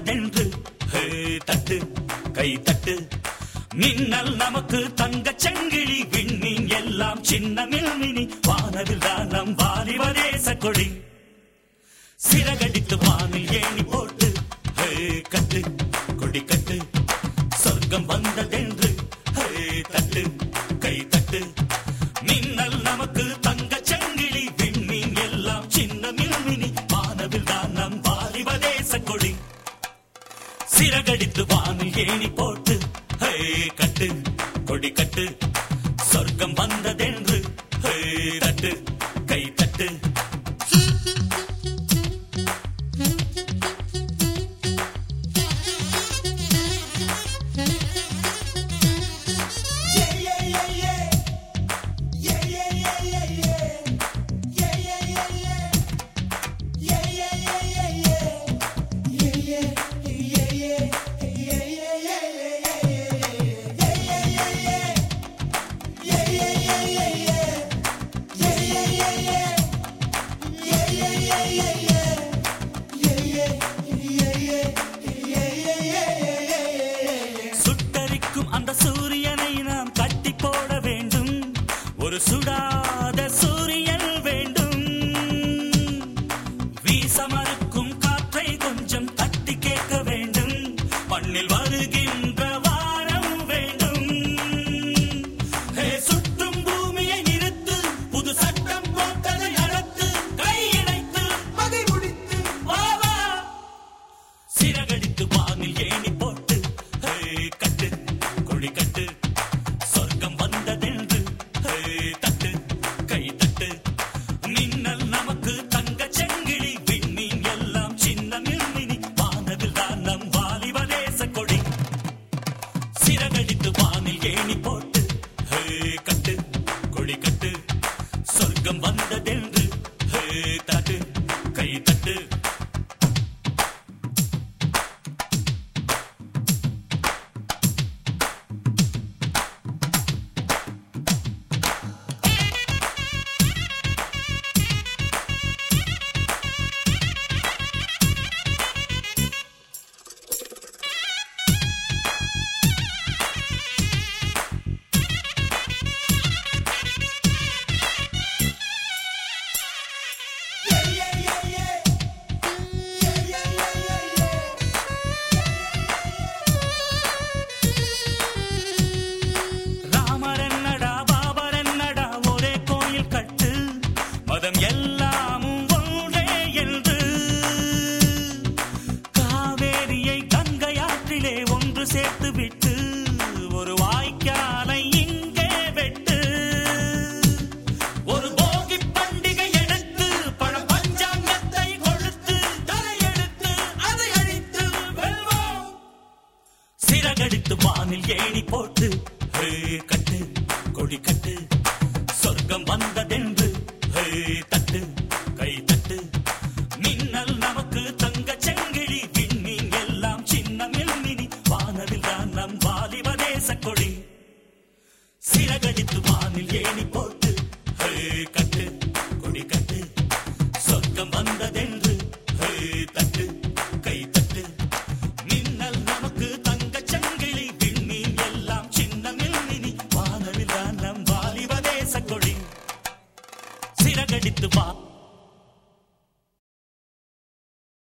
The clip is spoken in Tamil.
வந்ததென்று ஹே, தட்டு கை தட்டு மின்னல் நமக்கு தங்க சங்கிலி விண்மீன் எல்லாம் சின்ன மில்மினி வானவில் தான் நம் வாலிப தேச கொடி சிறகடித்து வானில் ஏணி போட்டு ஹே, கட்டு கொடி கட்டு சொர்க்கம் வந்ததென்று ஹே, தட்டு கை தட்டு மின்னல் நமக்கு தங்க சங்கிலி விண்மீன் எல்லாம் சின்ன மில்மினி வானவில் தான் நம் வாலிப தேச கொடி சிறகடித்து வானில் ஏணி போட்டு ஹே கட்டு கொடி கட்டு சொர்க்கம் வந்ததென்று ஹே தட்டு கை தட்டு சுட்டரிக்கும் அந்த சூரியனை நாம் கட்டி போட வேண்டும் ஒரு சுடாத சூரியன் வேண்டும் வீச மறுக்கும் காற்றை கொஞ்சம் தட்டி கேட்க வேண்டும் மண்ணில் வருகின்ற வாரம் வேண்டும் ஹே, சுற்றும் பூமியை நிறுத்து புது சட்டம் போட்டதை நடத்து கையிணைத்து அதை முடித்து வா வா சிறகடித்து வானில் ஏணி போட்டு ஹே, கட்டு கொடி கட்டு சொர்க்கம் வந்ததென்று ஹே, தட்டு கை தட்டு மின்னல் நமக்கு தங்க செங்கிலி விண்மீன் எல்லாம் சின்ன மில்மினி வானவில் தான் நம் வாலிப தேச கொடி சிறகடித்து வானில் ஏணி போட்டு ஹே, கட்டு கொடி கட்டு சொர்க்கம் வந்ததென்று ஹே, தட்டு கை தட்டு ராமர் என்னடா பாபர் என்னடா ஒரே கோயில் கட்டு மதம் எல்லாமும் ஒன்றே என்று காவேரியை கங்கையாற்றிலே ஒன்று சேர்த்து விட்டு ஒரு வாய்க்காலை இங்கே வெட்டு ஒரு போகி பண்டிகை எடுத்து பழ பஞ்சாங்கத்தை கொழுத்து தலையெடுத்து அதை அழித்து வெல்வோம் சிறகடித்து வானில் ஏணி போட்டு ஹே கட்டு கொடி கட்டு சொர்க்கம் வந்ததென்று ஹே தட்டு கை தட்டு மின்னல் நமக்கு தங்க செங்கிழி விண்மீன் எல்லாம் சின்ன மில்மினி வானவில் தான் நம் வாலிப தேச கொடி சிறகடித்து வானில் ஏணி போட்டு ஹே கட்டு கொடி கட்டு சொர்க்கம் வந்ததென்று ஹே தட்டு கை தட்டு மின்னல் நமக்கு தங்கச் சங்கிலி விண்மீன் எல்லாம் சின்ன மில்மினி வானவில் தான் நம் வாலிப தேச கொடி சிறகடித்து வா